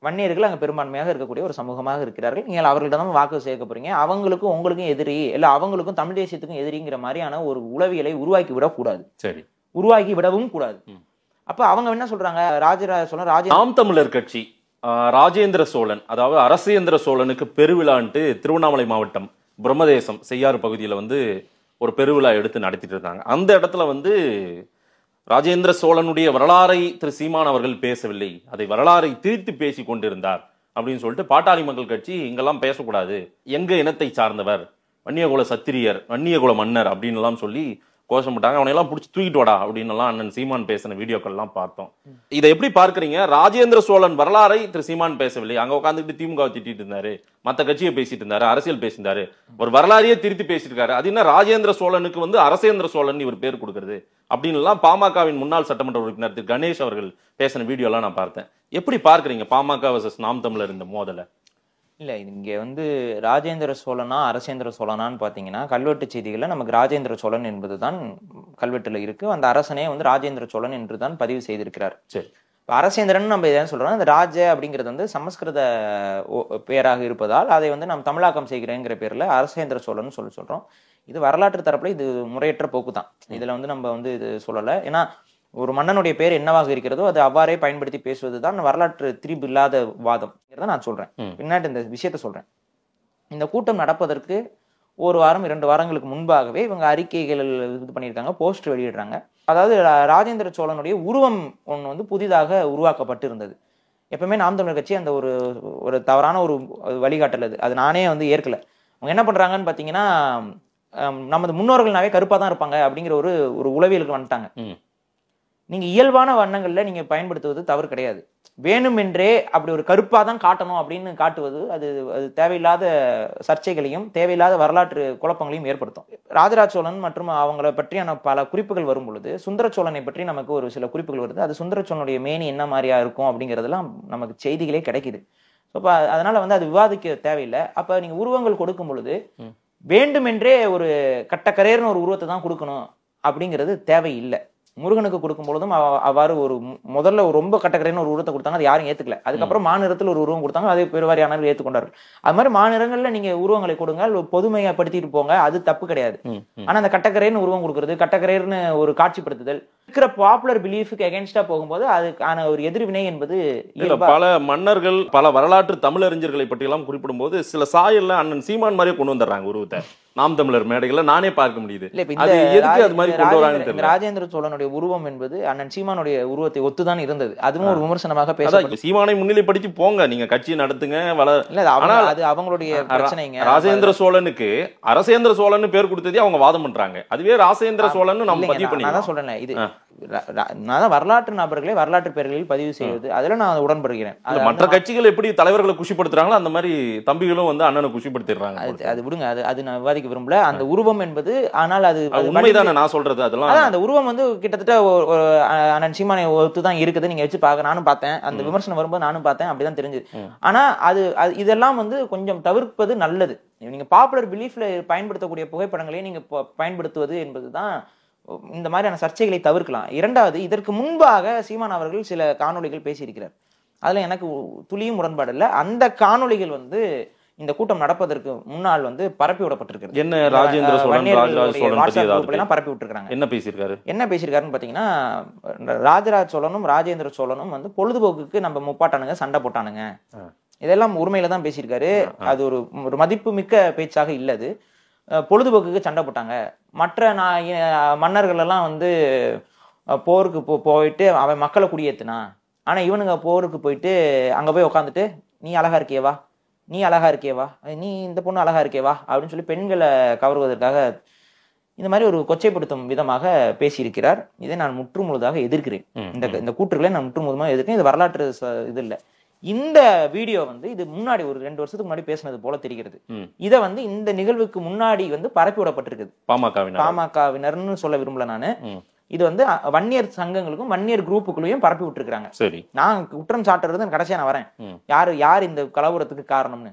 வன்னியர்கள் அங்க பெரும்பான்மையாக இருக்கக்கூடிய ஒரு சமூகமாக இருக்கிறார்கள் நீங்கள் அவர்களிடம் தான் வாக்கு சேர்க்க போறீங்க அவங்களுக்கும் உங்களுக்கும் எதிரி இல்ல அவங்களுக்கும் தமிழ் தேசியத்துக்கும் எதிரிங்கிற மாதிரியான ஒரு உளவியலை உருவாக்கி விடக்கூடாது சரி உருவாக்கி விடவும் கூடாது ம். அப்ப அவங்க என்ன சொல்றாங்க ராஜராஜ சோழன் ராஜ நாம் தமிழர் கட்சி ஆஹ், ராஜேந்திர சோழன் அதாவது அரசேந்திர சோழனுக்கு பெருவிழான்ட்டு திருவண்ணாமலை மாவட்டம் பிரம்மதேசம் செய்யாறு பகுதியில வந்து ஒரு பெருவிழா எடுத்து நடத்திட்டு இருந்தாங்க அந்த இடத்துல வந்து ராஜேந்திர சோழனுடைய வரலாறை திரு சீமான் அவர்கள் பேசவில்லை அதை வரலாறை திரித்து பேசி கொண்டிருந்தார் அப்படின்னு சொல்லிட்டு பாட்டாளி மக்கள் கட்சி இங்கெல்லாம் பேசக்கூடாது எங்க இனத்தை சார்ந்தவர் வன்னியகுல சத்திரியர் வன்னியகுல மன்னர் அப்படின்னு எல்லாம் சொல்லி கோஷம் போட்டாங்க அவனை எல்லாம் பிடிச்சி தூக்கிட்டு வாடா அப்படின்னு எல்லாம் அண்ணன் சீமான் பேசின வீடியோக்கள் எல்லாம் பார்த்தோம் இதை எப்படி பார்க்கறீங்க ராஜேந்திர சோழன் வரலாறை திரு சீமான் பேசவில்லை அங்க உட்காந்துட்டு திமுக திட்டிட்டு இருந்தாரு மத்த கட்சியை பேசிட்டு இருந்தாரு அரசியல் பேசியிருந்தாரு ஒரு வரலாறையே திருத்தி பேசியிருக்காரு அது என்ன ராஜேந்திர சோழனுக்கு வந்து அரசேந்திர சோழன் இவர் பேர் கொடுக்கறது அப்படின்னு எல்லாம் பாமகவின் முன்னாள் சட்டமன்ற உறுப்பினர் திரு கணேஷ் அவர்கள் பேசின வீடியோ எல்லாம் நான் பார்த்தேன் எப்படி பார்க்கறீங்க பாமக வர்சஸ் நாம் தமிழர் இந்த மோதலை இல்ல இது இங்க வந்து ராஜேந்திர சோழனா அரசேந்திர சோழனான்னு பாத்தீங்கன்னா கல்வெட்டு செய்திகள்ல நமக்கு ராஜேந்திர சோழன் என்பதுதான் கல்வெட்டுல இருக்கு அந்த அரசனே வந்து ராஜேந்திர சோழன் என்று தான் பதிவு செய்திருக்கிறார் சரி இப்ப அரசேந்திரன் நம்ம என்ன சொல்றோம் அந்த ராஜ அப்படிங்கிறது வந்து சமஸ்கிருத ஓ- பெயராக இருப்பதால் அதை வந்து நாம் தமிழாக்கம் செய்கிறேங்கிற பேர்ல அரசேந்திர சோழன் சொல்லி சொல்றோம் இது வரலாற்று தரப்புல இது முறையற்ற போக்கு தான் இதுல வந்து நம்ம வந்து இது சொல்லல ஏன்னா ஒரு மன்னனுடைய பேர் என்னவாக இருக்கிறதோ அது அவ்வாறே பயன்படுத்தி பேசுவது தான் வரலாற்று திரிபு இல்லாத வாதம் நான் சொல்றேன் ம். பின்னாடி இந்த விஷயத்த சொல்றேன் இந்த கூட்டம் நடப்பதற்கு ஒரு வாரம் இரண்டு வாரங்களுக்கு முன்பாகவே இவங்க அறிக்கைகள் இது பண்ணியிருக்காங்க போஸ்ட் வெளியிடுறாங்க அதாவது ரா- ராஜேந்திர சோழனுடைய உருவம் ஒன்று வந்து புதிதாக உருவாக்கப்பட்டு இருந்தது எப்பவுமே நாம் தமிழர் கட்சி அந்த ஒரு ஒரு தவறான ஒரு வழிகாட்டல் அது அது நானே வந்து ஏற்கல அவங்க என்ன பண்றாங்கன்னு பார்த்தீங்கன்னா ஹம், நமது முன்னோர்கள்னாவே கருப்பாக தான் இருப்பாங்க அப்படிங்கிற ஒரு ஒரு உளவியலுக்கு வந்துட்டாங்க ம். நீங்க இயல்பான வண்ணங்கள்ல நீங்க பயன்படுத்துவது தவறு கிடையாது வேணுமென்றே அப்படி ஒரு கருப்பா தான் காட்டணும் அப்படின்னு காட்டுவது அது அது தேவையில்லாத சர்ச்சைகளையும் தேவையில்லாத வரலாற்று குழப்பங்களையும் ஏற்படுத்தும் ராஜராஜ சோழன் மற்றும் அவங்கள பற்றியான பல குறிப்புகள் வரும் பொழுது சுந்தர சோழனை பற்றி நமக்கு ஒரு சில குறிப்புகள் வருது அது சுந்தர சோழனுடைய மேனி என்ன மாதிரியா இருக்கும் அப்படிங்கிறதெல்லாம் நமக்கு செய்திகளே கிடைக்குது அப்ப அதனால வந்து அது விவாதிக்க தேவையில்லை அப்ப நீங்க உருவங்கள் கொடுக்கும் பொழுது ம். வேண்டுமென்றே ஒரு கட்டக்கரேர்னு ஒரு உருவத்தை தான் கொடுக்கணும் அப்படிங்கிறது தேவையில்லை முருகனுக்கு கொடுக்கும் பொழுதும் அவ- அவ்வாறு ஒரு மு- முதல்ல ஒரு ரொம்ப கட்டக்கரைன்னு ஒரு உருவத்தை கொடுத்தாங்க அது யாரும் ஏத்துக்கல அதுக்கப்புறம் மாநிலத்தில் ஒரு உருவம் கொடுத்தாங்க அதை பெருவாரியானவர்கள் ஏற்றுக்கொண்டார்கள் அது மாதிரி மாநிலங்கள்ல நீங்க உருவங்களை கொடுங்க பொதுமையப்படுத்திட்டு போங்க அது தப்பு கிடையாது ம், ம். ஆனா அந்த கட்டக்கரைன்னு உருவம் கொடுக்கறது கட்டக்கரைன்னு ஒரு காட்சிப்படுத்துதல் இருக்கிற பாப்புலர் பிலீஃபுக்கு எகென்ஸ்டா போகும்போது அதுக்கான ஒரு எதிர்வினை என்பது இல்ல இயல்பா- பல மன்னர்கள் பல வரலாற்று தமிழறிஞர்களை பற்றி எல்லாம் குறிப்பிடும்போது சில சாயல்ல அண்ணன் சீமான் மாதிரியே கொண்டு வந்துடுறாங்க உருவத்தை நாம் தமிழர் மேடைகள்ல நானே பார்க்க முடியுது இல்ல இப்ப அது இந்த எதுக்கு ராஜ- அது மாதிரி இந்த கொண்டு ராஜேந்திர- வராங்கன்னு இந்த தெரியல ராஜேந்திர சோழனுடைய உருவம் என்பது அண்ணன் சீமானுடைய உருவத்தை ஒத்துதான் இருந்தது அதுவும் ஒரு விமர்சனமாக அதான் பேசப்பட்டது சீமானை முன்னிலைப்படுத்தி போங்க நீங்க கட்சியை நடத்துங்க வள இல்ல அது அவங்க- ஆனால் அது அவங்களுடைய ரா- பிரச்சனைங்க ராஜேந்திர சோழனுக்கு அரசேந்திர சோழன் பேர் கொடுத்ததே அவங்க வாதம் பண்றாங்க அதுவே ராசேந்திர சோழன் நம்ம இல்லைங்க, பதிவு நான் நான் தான் பண்ணி சொல்றேன்ல இது ஆ. ர- ர- நான் தான் வரலாற்று நபர்களை வரலாற்று பெயர்களில் பதிவு செய்வது அதுல நான் உடன்படுகிறேன் அது மற்ற கட்சிகள் எப்படி தலைவர்களை குஷிப்படுத்துறாங்களோ அந்த மாதிரி தம்பிகளும் வந்து அண்ணனை குஷிப்படுத்திடுறாங்க அது அது விடுங்க அது அது நான் விவாதிக்க விரும்பல அந்த உருவம் என்பது ஆனால் அது அது அது உண்மைதானே நான் சொல்றது அதெல்லாம் அதான் அந்த உருவம் வந்து கிட்டத்தட்ட ஒரு- ஒரு அஹ், அண்ணன் சீமானை ஒத்து தான் இருக்குது நீங்க வச்சு பார்க்க நானும் பார்த்தேன் அந்த விமர்சனம் வரும்போது நானும் பார்த்தேன் அப்படிதான் தெரிஞ்சது ம். ஆனா அது அது இதெல்லாம் வந்து கொஞ்சம் தவிர்ப்பது நல்லது நீங்க பாப்புலர் பிலீஃப்ல பயன்படுத்தக்கூடிய புகைப்படங்களை நீங்க ப- பயன்படுத்துவது என்பதுதான் இந்த மாதிரியான சர்ச்சைகளை தவிர்க்கலாம் இரண்டாவது இதற்கு முன்பாக சீமான் அவர்கள் சில காணொளிகள் பேசியிருக்கிறார் அதுல எனக்கு துளியும் உடன்பாடு இல்லை அந்த காணொளிகள் வந்து இந்த கூட்டம் நடப்பதற்கு முன்னால் வந்து பரப்பி விடப்பட்டிருக்கிறது என்ன ராஜேந்திர சோழன் ராஜராஜ வன்னியர்களுடைய சோழன் பத்தி வாட்ஸ்அப் ஏதாவது group எல்லாம் பரப்பி விட்டுருக்காங்க என்ன பேசியிருக்காரு என்ன பேசியிருக்காருன்னு பார்த்தீங்கன்னா ராஜராஜ சோழனும் ராஜேந்திர சோழனும் வந்து பொழுதுபோக்குக்கு நம்ம முப்பாட்டானுங்க சண்டை போட்டானுங்க ஆ. இதெல்லாம் உண்மையில தான் பேசியிருக்காரு ஆ. அது ஒரு ஒரு மதிப்பு மிக்க பேச்சாக இல்ல அது அஹ் பொழுதுபோக்குக்கு சண்டை போட்டாங்க மற்ற நான் அஹ் மன்னர்கள் எல்லாம் வந்து அஹ் போருக்கு போ போயிட்டு அவன் மக்களை குடியேத்துனான் ஆனா இவனுங்க போருக்கு போயிட்டு அங்க போய் உட்காந்துட்டு நீ அழகா இருக்கியவா நீ அழகா இருக்கியவா நீ இந்த பொண்ணு அழகா இருக்கியவா அப்படின்னு சொல்லி பெண்களை கவருவதற்காக இந்த மாதிரி ஒரு கொச்சைப்படுத்தும் விதமாக பேசியிருக்கிறார் இதை நான் முற்றுமுழுதாக எதிர்க்கிறேன் ம், இந்த ம். இந்த கூற்றுகளை நான் முற்றுமுழுதாக எதிர்க்கிறேன் இது வரலாற்று ச- இது இல்ல இந்த வீடியோ வந்து இது முன்னாடி ஒரு ரெண்டு வருஷத்துக்கு முன்னாடி பேசினது போல தெரிகிறது ம். இதை வந்து இந்த நிகழ்வுக்கு முன்னாடி வந்து பரப்பி விடப்பட்டிருக்குது பாமகவினர் பாமகவினர்னு சொல்ல விரும்பல நானு ம். இது வந்து அ- வன்னியர் சங்கங்களுக்கும் வன்னியர் குரூப்புக்குள்ளேயும் பரப்பி விட்டுருக்காங்க சரி நான் குற்றம் சாட்டுறது கடைசியா நான் வரேன் ம். யாரு யார் இந்த கலவரத்துக்கு காரணம்னு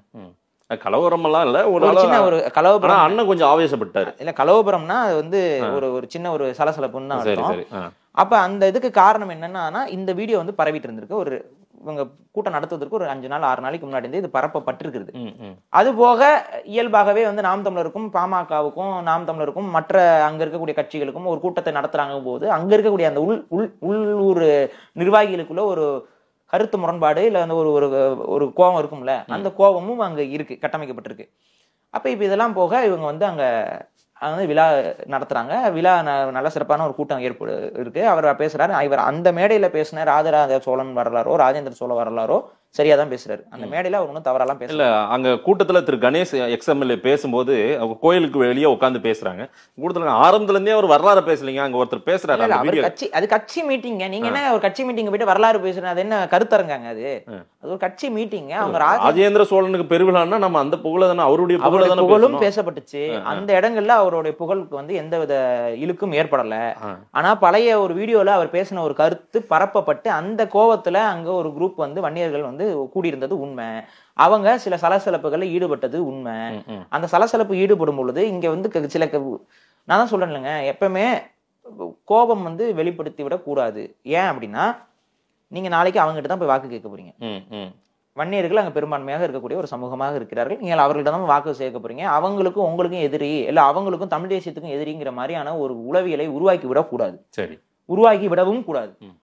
கலவரம் எல்லாம் இல்ல ஒரு ஒரு சின்ன ஆளா- ஒரு ஆனா கலவரம் அண்ணன் கொஞ்சம் ஆவேசப்பட்டாரு இல்ல கலவரம்னா அது வந்து ஆ. ஒரு ஒரு சின்ன ஒரு சலசலப்புன்னு தான் சரி அர்த்தம் சரி ஆ. அப்ப அந்த இதுக்கு காரணம் என்னன்னா இந்த வீடியோ வந்து பரவிட்டு இருந்திருக்கு ஒரு இவங்க கூட்டம் நடத்துவதற்கு ஒரு அஞ்சு நாள் ஆறு நாளைக்கு முன்னாடி இருந்து இது பரப்பப்பட்டிருக்கிறது ம், ம். அது போக இயல்பாகவே வந்து நாம் தமிழருக்கும் பாமகவுக்கும் நாம் தமிழருக்கும் மற்ற அங்க இருக்கக்கூடிய கட்சிகளுக்கும் ஒரு கூட்டத்தை நடத்துறாங்க போது அங்க இருக்கக்கூடிய அந்த உள் உள் உள்ளூர் நிர்வாகிகளுக்குள்ள ஒரு கருத்து முரண்பாடு இல்ல அந்த ஒரு ஒரு ஒரு கோபம் இருக்கும்ல அந்த கோபமும் அங்க இருக்கு கட்டமைக்கப்பட்டிருக்கு அப்ப இப்ப இதெல்லாம் போக இவங்க வந்து அங்க அங்க வந்து விழா நடத்துறாங்க விழா ந- நல்ல சிறப்பான ஒரு கூட்டம் ஏற்படு இருக்கு அவர் பேசுறாரு இவர் அந்த மேடையில பேசின ராஜராஜ சோழன் வரலாறோ ராஜேந்திர சோழ வரலாறோ சரியா தான் பேசுறாரு அந்த மேடையில அவர் ஒன்றும் தவறெல்லாம் பேசல இல்ல அங்க கூட்டத்துல திரு கணேஷ் எக்ஸ்எம்எல்ஏ பேசும்போது அவங்க கோயிலுக்கு வெளியே உட்காந்து பேசுறாங்க கூட்டத்துல ஆரம்பத்துல இருந்தே அவர் வரலாறு பேசலீங்க அங்க ஒருத்தர் பேசுறாரு இல்ல, அந்த அவர் வீடியோ கட்சி அது கட்சி மீட்டிங்க நீங்க என்ன ஒரு கட்சி மீட்டிங் போயிட்டு வரலாறு பேசுறது அது என்ன கருத்தரங்காங்க அது அது ஒரு கட்சி மீட்டிங் அவங்க ராஜ- ராஜேந்திர சோழனுக்கு பெருவிழான்னா நம்ம அந்த புகழ தானே அவருடைய புகழ அவருடைய தானே புகழும் பேசணும். பேசப்பட்டுச்சு அந்த இடங்கள்ல அவருடைய புகழுக்கு வந்து எந்தவித இழுக்கும் ஏற்படல ஆ. ஆனா பழைய ஒரு வீடியோல அவர் பேசின ஒரு கருத்து பரப்பப்பட்டு அந்த கோவத்துல அங்க ஒரு குரூப் வந்து வன்னியர்கள் வந்து கூடியிருந்தது உண்மை அவங்க சில சலசலப்புகள்ல ஈடுபட்டது உண்மை ம், ம். அந்த சலசலப்பு ஈடுபடும் பொழுது இங்க வந்து க- சில க- நான் தான் சொல்றேன் இல்லைங்க எப்பவுமே கோபம் வந்து வெளிப்படுத்தி விட கூடாது ஏன் அப்படின்னா நீங்க நாளைக்கு அவங்ககிட்ட தான் போய் வாக்கு கேட்க போறீங்க ம், ம். வன்னியர்கள் அங்க பெரும்பான்மையாக இருக்கக்கூடிய ஒரு சமூகமாக இருக்கிறார்கள் நீங்கள் அவர்கள்ட்ட தான் வாக்கு சேர்க்க போறீங்க அவங்களுக்கும் உங்களுக்கும் எதிரி இல்ல அவங்களுக்கும் தமிழ் தேசியத்துக்கும் எதிரிங்கிற மாதிரியான ஒரு உளவியலை உருவாக்கி விடக்கூடாது சரி உருவாக்கி விடவும் கூடாது ம்.